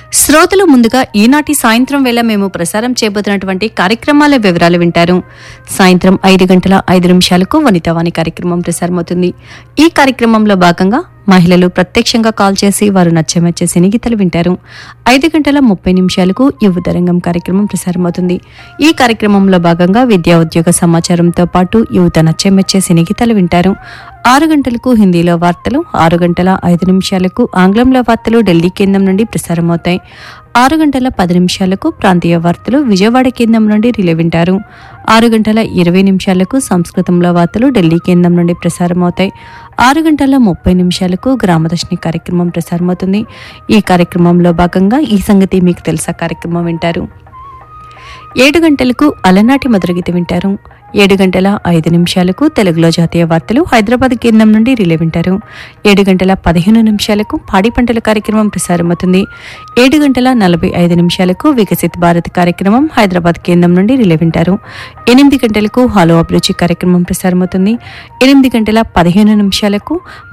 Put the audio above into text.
శ్రోతలు ముందుగా ఈనాటి సాయంత్రం వేళ మేము ప్రసారం చేయబోతున్నటువంటి కార్యక్రమాల వివరాలు వింటారు సాయంత్రం ఐదు గంటల ఐదు నిమిషాలకు వనితావాణి కార్యక్రమం ప్రసారమవుతుంది ఈ కార్యక్రమంలో భాగంగా మహిళలు ప్రత్యక్షంగా కాల్ చేసి వారు నచ్చమెచ్చే సినిగీతలు వింటారు ఐదు గంటల ముప్పై నిమిషాలకు యువత రంగం కార్యక్రమం ప్రసారమవుతుంది ఈ కార్యక్రమంలో భాగంగా విద్యా ఉద్యోగ సమాచారంతో పాటు యువత నచ్చమెచ్చే సినిగీతలు వింటారు ఆరు గంటలకు హిందీలో వార్తలు ఆరు గంటల ఐదు నిమిషాలకు ఆంగ్లంలో వార్తలు ఢిల్లీ కేంద్రం నుండి ప్రసారమవుతాయి ఆరు గంటల పది నిమిషాలకు ప్రాంతీయ వార్తలు విజయవాడ కేంద్రం నుండి రిలే వింటారు ఆరు గంటల ఇరవై నిమిషాలకు సంస్కృతంలో వార్తలు ఢిల్లీ కేంద్రం నుండి ప్రసారమవుతాయి ఆరు గంటల ముప్పై నిమిషాలకు గ్రామదర్శిని కార్యక్రమం ప్రసారమవుతుంది ఈ కార్యక్రమంలో భాగంగా ఈ సంగతి మీకు తెలుసా కార్యక్రమం వింటారు ఏడు గంటలకు అలనాటి మధురగీత వింటారు ఏడు గంటల ఐదు నిమిషాలకు తెలుగులో జాతీయ వార్తలు హైదరాబాద్ కేంద్రం నుండి రిలే వింటారు ఏడు గంటల పదిహేను నిమిషాలకు పాడి పంటల కార్యక్రమం ప్రసారమవుతుంది ఏడు గంటల నలభై ఐదు నిమిషాలకు వికసిత్ భారత్ కార్యక్రమం హైదరాబాద్ కేంద్రం నుండి రిలే వింటారు ఎనిమిది గంటలకు హలో అభిరుచి కార్యక్రమం ప్రసారమవుతుంది ఎనిమిది గంటల పదిహేను నిమిషాలకు